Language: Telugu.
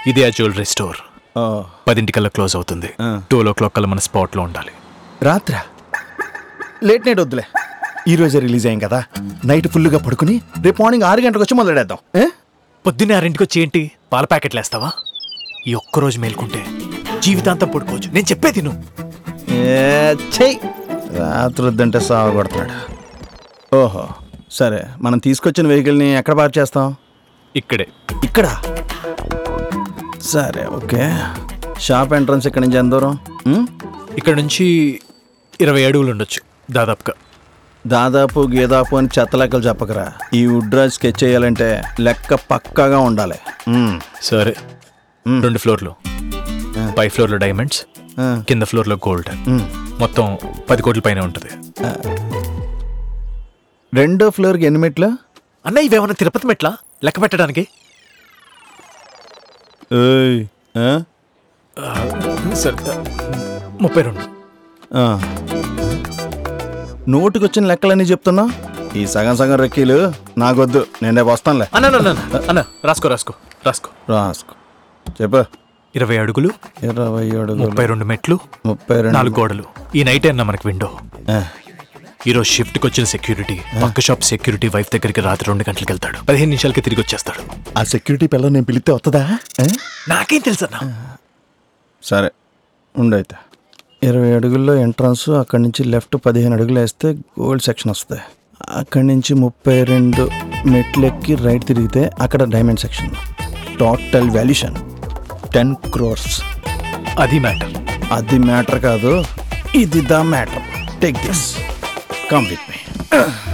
ఇదే ఆ జ్యువెలరీ స్టోర్ ఓ, పదింటికల్లా క్లోజ్ అవుతుంది ఆ. టూ ఓ క్లాక్ కల్లా మన స్పాట్లో ఉండాలి రాత్రా లేట్ నైట్ వద్దులే ఈ రోజే రిలీజ్ అయ్యాం కదా నైట్ ఫుల్గా పడుకుని రేపు మార్నింగ్ ఆరు గంటలకు వచ్చి మొదలెడేద్దాం ఏ? పొద్దున్నే ఆరింటికి వచ్చి ఏంటి పాల ప్యాకెట్లు వేస్తావా ఈ ఒక్కరోజు మేల్కుంటే జీవితాంతం పడుకోవచ్చు నేను చెప్పేది నువ్వు ఏ చెయ్యి రాత్రి వద్దంటే సాగు కొడుతున్నాడు ఓహో సరే మనం తీసుకొచ్చిన వెహికల్ని ఎక్కడ పార్క్ చేస్తాం ఇక్కడే ఇక్కడ సరే ఓకే షాప్ ఎంట్రన్స్ ఇక్కడ నుంచి ఎంత దూరం ఉం? ఇక్కడ నుంచి ఇరవై అడుగులు ఉండొచ్చు దాదాపుగా దాదాపు గీదాపు అని చెత్త లెక్కలు చెప్పకరా ఈ వుడ్రాజ్ స్కెచ్ చేయాలంటే లెక్క పక్కాగా ఉండాలి ఉం. సరే రెండు ఫ్లోర్లు పై ఫ్లోర్లో డైమండ్స్ ఆ, కింద ఫ్లోర్లో గోల్డ్ ఉం. మొత్తం పది కోట్ల పైన ఉంటుంది రెండో ఫ్లోర్కి ఎన్ని మెట్లు అన్న ఇవేమన్నా తిరుపతి మెట్ల లెక్క పెట్టడానికి ఏయ్, ఆ? సరే ముప్పై రెండు ఆ. నోటికొచ్చిన లెక్కలన్నీ చెప్తున్నా ఈ సగం సగం రెక్కీలు నాకొద్దు నేను రేపు వస్తానులే అన్న అన్న, అన్న అన్న రాసుకో రాసుకో రాసుకో రాసుకో చెప్పు ఇరవై అడుగులు ఇరవై అడుగులు ముప్పై రెండు మెట్లు ముప్పై రెండు నాలుగు గోడలు ఈ నైట్ అన్న మనకి విండో ఆ, ఈరోజు షిఫ్ట్కి వచ్చిన సెక్యూరిటీ పక్క షాప్ సెక్యూరిటీ వైఫ్ దగ్గరికి రాత్రి రెండు గంటలకు వెళ్తాడు పదిహేను నిమిషాలకి తిరిగి వచ్చేస్తాడు ఆ సెక్యూరిటీ పిల్ల నేను పిలిస్తే వస్తుందా ఆ? నాకేం తెలుసు అన్న సరే ఉండైతే ఇరవై అడుగుల్లో ఎంట్రన్స్ అక్కడి నుంచి లెఫ్ట్ పదిహేను అడుగులు వేస్తే గోల్డ్ సెక్షన్ వస్తుంది అక్కడి నుంచి ముప్పై రెండు మెట్లెక్కి రైట్ తిరిగితే అక్కడ diamond section total valuation ten crores అది మ్యాటర్ అది మ్యాటర్ కాదు ఇది the matter take this come with me